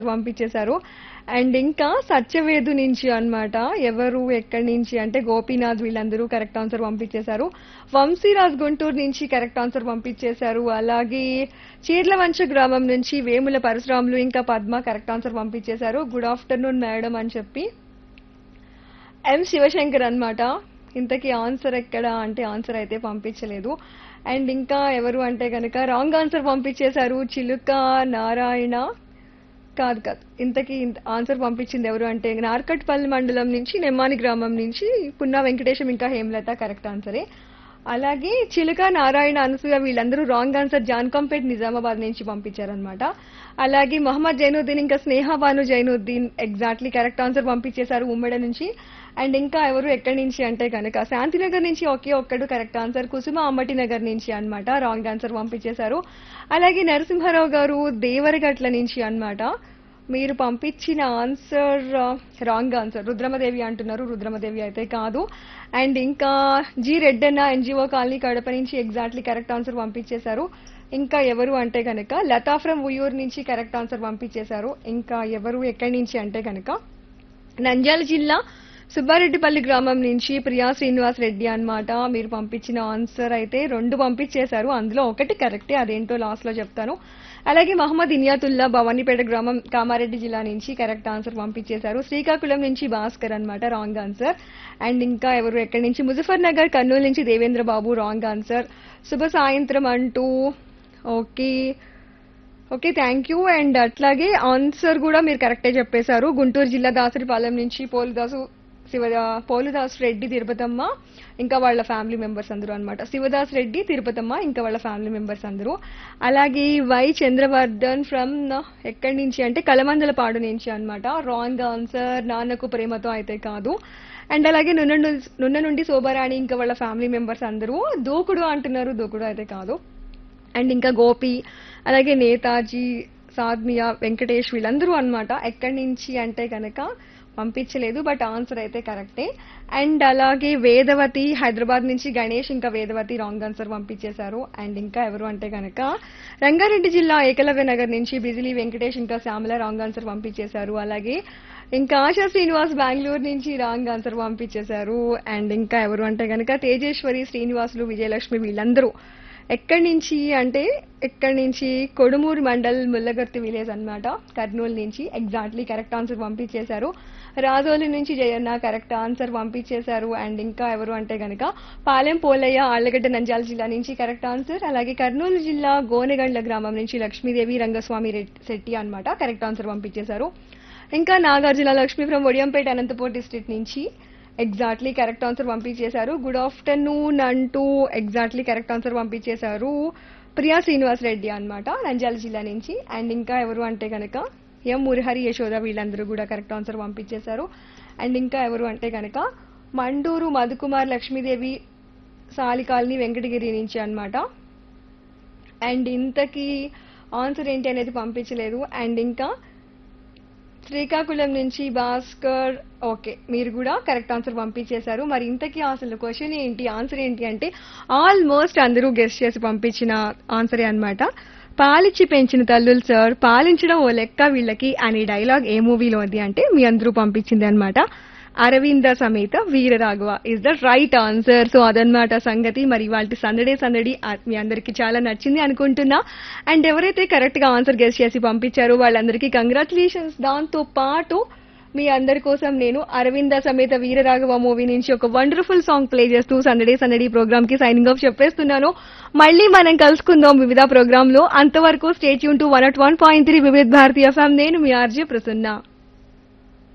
పంపించేశారు అండ్ ఇంకా సత్యవేదు నుంచి అన్నమాట ఎవరు ఎక్కడి నుంచి అంటే గోపీనాథ్ వీళ్ళందరూ కరెక్ట్ ఆన్సర్ పంపించేశారు వంశీరాజ్ గుంటూరు నుంచి కరెక్ట్ ఆన్సర్ పంపించేశారు అలాగే చీర్లవంచ గ్రామం నుంచి వేముల పరశురాములు ఇంకా పద్మ కరెక్ట్ ఆన్సర్ పంపించేశారు గుడ్ ఆఫ్టర్నూన్ మేడం అని చెప్పి ఎం శివశంకర్ అన్నమాట ఇంతకీ ఆన్సర్ ఎక్కడ అంటే ఆన్సర్ అయితే పంపించలేదు అండ్ ఇంకా ఎవరు అంటే కనుక రాంగ్ ఆన్సర్ పంపించేశారు చిలుక నారాయణ కాదు కాదు ఇంతకీ ఆన్సర్ పంపించింది ఎవరు అంటే నార్కట్పల్లి మండలం నుంచి నెమ్మాని గ్రామం నుంచి పున్నా వెంకటేశం ఇంకా హేమలత కరెక్ట్ ఆన్సరే అలాగే చిలుక నారాయణ అనసూయ వీళ్ళందరూ రాంగ్ ఆన్సర్ జాన్కంపేట్ నిజామాబాద్ నుంచి పంపించారనమాట అలాగే మహమ్మద్ జైనుద్దీన్ ఇంకా Sneha Banu Zainuddin exactly correct answer పంపించేశారు ఉమ్మడి నుంచి అండ్ ఇంకా ఎవరు ఎక్కడి నుంచి అంటే కనుక శాంతినగర్ నుంచి ఒకే ఒక్కడు కరెక్ట్ ఆన్సర్ కుసుమ అమ్మటి నగర్ నుంచి అన్నమాట రాంగ్ ఆన్సర్ పంపించేశారు అలాగే నరసింహారావు గారు దేవరగట్ల నుంచి అన్నమాట మీరు పంపించిన ఆన్సర్ రాంగ్ ఆన్సర్ రుద్రమదేవి అంటున్నారు రుద్రమదేవి అయితే కాదు అండ్ ఇంకా G Reddanna NGO colony Kadapa నుంచి ఎగ్జాక్ట్లీ కరెక్ట్ ఆన్సర్ పంపించేశారు ఇంకా ఎవరు అంటే కనుక లతా ఫ్రమ్ ఉయ్యూరు నుంచి కరెక్ట్ ఆన్సర్ పంపించేశారు ఇంకా ఎవరు ఎక్కడి నుంచి అంటే కనుక నంద్యాల జిల్లా సుబ్బారెడ్డిపల్లి గ్రామం నుంచి ప్రియా శ్రీనివాస్ రెడ్డి అన్నమాట మీరు పంపించిన ఆన్సర్ అయితే రెండు పంపించేశారు అందులో ఒకటి కరెక్టే అదేంటో లాస్ట్ లో చెప్తాను అలాగే మహమ్మద్ ఇనియాతుల్లా భవానీపేట గ్రామం కామారెడ్డి జిల్లా నుంచి కరెక్ట్ ఆన్సర్ పంపించేశారు శ్రీకాకుళం నుంచి భాస్కర్ అన్నమాట రాంగ్ ఆన్సర్ అండ్ ఇంకా ఎవరు ఎక్కడి నుంచి ముజఫర్ నగర్ కర్నూలు నుంచి దేవేంద్ర బాబు రాంగ్ ఆన్సర్ శుభ సాయంత్రం అంటూ okay okay thank you and అట్లాగే ఆన్సర్ కూడా మీరు కరెక్టే చెప్పేశారు గుంటూరు జిల్లా దాసరిపాలెం నుంచి పోలుదాసు శివ పోలుదాస్ రెడ్డి తిరుపతమ్మ ఇంకా వాళ్ళ ఫ్యామిలీ మెంబర్స్ అందరూ అన్నమాట శివదాస్ రెడ్డి తిరుపతమ్మ ఇంకా వాళ్ళ ఫ్యామిలీ మెంబర్స్ అందరూ అలాగే వై చంద్రవర్ధన్ ఫ్రమ్ ఎక్కడి నుంచి అంటే కలమందల పాడు నుంచి అన్నమాట రాంగ్ ఆన్సర్ నాన్నకు ప్రేమతో అయితే కాదు అండ్ అలాగే నున్న ను- నున్న నుండి శోభారాణి ఇంకా వాళ్ళ ఫ్యామిలీ మెంబర్స్ అందరూ దూకుడు అంటున్నారు దూకుడు అయితే కాదు అండ్ ఇంకా గోపి అలాగే నేతాజీ సాద్మియా వెంకటేష్ వీళ్ళందరూ అన్నమాట ఎక్కడి నుంచి అంటే కనుక పంపించలేదు బట్ ఆన్సర్ అయితే కరెక్టే అండ్ అలాగే వేదవతి హైదరాబాద్ నుంచి గణేష్ ఇంకా వేదవతి రాంగ్ ఆన్సర్ పంపించేశారు అండ్ ఇంకా ఎవరు అంటే కనుక రంగారెడ్డి జిల్లా ఏకలవ్య నగర్ నుంచి బిజిలీ వెంకటేష్ ఇంకా శ్యామల రాంగ్ ఆన్సర్ పంపించేశారు అలాగే ఇంకా ఆశా శ్రీనివాస్ బెంగళూరు నుంచి రాంగ్ ఆన్సర్ పంపించేశారు అండ్ ఇంకా ఎవరు అంటే కనుక తేజేశ్వరి శ్రీనివాసులు విజయలక్ష్మి వీళ్ళందరూ ఎక్కడి నుంచి అంటే ఎక్కడి నుంచి కొడుమూరు మండల్ ముల్లగర్తి విలేజ్ అన్నమాట కర్నూలు నుంచి ఎగ్జాక్ట్లీ కరెక్ట్ ఆన్సర్ పంపించేశారు రాజోలి నుంచి జయన్న కరెక్ట్ ఆన్సర్ పంపించేశారు అండ్ ఇంకా ఎవరు అంటే గనక పాలెం పోలయ్య ఆళ్లగడ్డ నంద్యాల జిల్లా నుంచి కరెక్ట్ ఆన్సర్ అలాగే కర్నూలు జిల్లా గోనెగండ్ల గ్రామం నుంచి లక్ష్మీదేవి రంగస్వామి రెడ్డి శెట్టి అన్నమాట కరెక్ట్ ఆన్సర్ పంపించేశారు ఇంకా నాగార్జున లక్ష్మీ ఫ్రమ్ ఒడియంపేట అనంతపూర్ డిస్ట్రిక్ట్ నుంచి ఎగ్జాక్ట్లీ కరెక్ట్ ఆన్సర్ పంపించేశారు గుడ్ ఆఫ్టర్నూన్ అంటూ ఎగ్జాక్ట్లీ కరెక్ట్ ఆన్సర్ పంపించేశారు ప్రియా శ్రీనివాస్ రెడ్డి అన్నమాట నంద్యాల జిల్లా నుంచి అండ్ ఇంకా ఎవరు అంటే కనుక ఎం మురహరి యశోద వీళ్ళందరూ కూడా కరెక్ట్ ఆన్సర్ పంపించేశారు అండ్ ఇంకా ఎవరు అంటే కనుక మండూరు మధుకుమార్ లక్ష్మీదేవి సాలికాల్ని వెంకటగిరి నుంచి అన్నమాట అండ్ ఇంతకీ ఆన్సర్ ఏంటి అనేది పంపించలేదు అండ్ ఇంకా శ్రీకాకుళం నుంచి భాస్కర్ ఓకే మీరు కూడా కరెక్ట్ ఆన్సర్ పంపించేశారు మరి ఇంతకీ అసలు క్వశ్చన్ ఏంటి ఆన్సర్ ఏంటి అంటే ఆల్మోస్ట్ అందరూ గెస్ట్ చేసి పంపించిన ఆన్సరే అన్నమాట పాలిచ్చి పెంచిన తల్లులు సార్ పాలించడం ఓ లెక్క వీళ్ళకి అనే డైలాగ్ ఏ మూవీలో ఉంది అంటే మీ అందరూ పంపించింది అనమాట Aravinda Sametha Veeraraghava is the right answer so అదనమాట సంగతి మరి వాళ్ళ సందడే సందడి ఆ- మీ అందరికి చాలా నచ్చింది అనుకుంటున్నా అండ్ ఎవరైతే కరెక్ట్ గా ఆన్సర్ గెస్ చేసి పంపించారో వాళ్ళందరికీ కంగ్రాచులేషన్స్ దాంతో పాటు మీ అందరి కోసం నేను అరవింద సమేత వీరరాఘవ మూవీ నుంచి ఒక వండర్ఫుల్ సాంగ్ ప్లే చేస్తూ సందడే సందడి ప్రోగ్రామ్ కి సైనింగ్ ఆఫ్ చెప్పేస్తున్నాను మళ్ళీ మనం కలుసుకుందాం వివిధ ప్రోగ్రామ్ లో అంతవరకు stay tuned to one at one point three Vividh Bharati ఫ్యామ్ నేను మీ ఆర్జే ప్రసన్న